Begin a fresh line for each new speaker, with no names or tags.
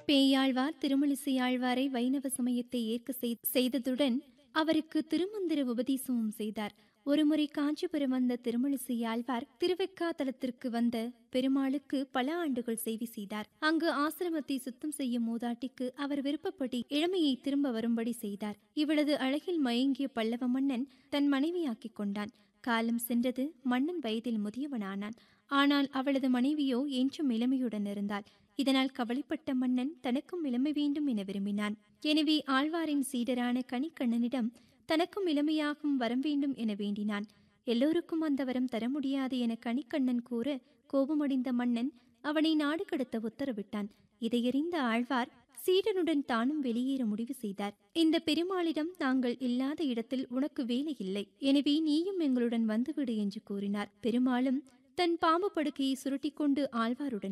பேயாழ்வார் திருமலிசையாழ்வாரை வைணவ சமயத்தை ஏற்க செய்- செய்ததுடன் அவருக்கு திருமந்திர உபதேசமும் செய்தார் ஒருமுறை காஞ்சிபுரம் வந்த திருமலிசையாழ்வார் திருவெக்காதலத்திற்கு வந்த பெருமாளுக்கு பல ஆண்டுகள் சேவை செய்தார் அங்கு ஆசிரமத்தை சுத்தம் செய்யும் மூதாட்டிக்கு அவர் விருப்பப்படி இளமையை திரும்ப வரும்படி செய்தார் இவளது அழகில் மயங்கிய பல்லவ மன்னன் தன் மனைவியாக்கிக் கொண்டான் காலம் சென்றது மன்னன் வயதில் முதியவனானான் ஆனால் அவளது மனைவியோ என்றும் இளமையுடன் இருந்தாள் இதனால் கவலைப்பட்ட மன்னன் தனக்கும் இளமை வேண்டும் என விரும்பினான் எனவே ஆழ்வாரின் சீடரான கனிக்கண்ணனிடம் தனக்கும் இளமையாகும் வரம் வேண்டும் என வேண்டினான் எல்லோருக்கும் அந்த வரம் தர முடியாது என கனிக்கண்ணன் கூற கோபமடைந்த மன்னன் அவனை நாடு கடத்த உத்தரவிட்டான் இதையறிந்த ஆழ்வார் சீடனுடன் தானும் வெளியேற முடிவு செய்தார் இந்த பெருமாளிடம் தாங்கள் இல்லாத இடத்தில் உனக்கு வேலை இல்லை எனவே நீயும் எங்களுடன் வந்துவிடு என்று கூறினார் பெருமாளும் தன் பாம்பு படுக்கையை சுருட்டிக்கொண்டு ஆழ்வாருடன்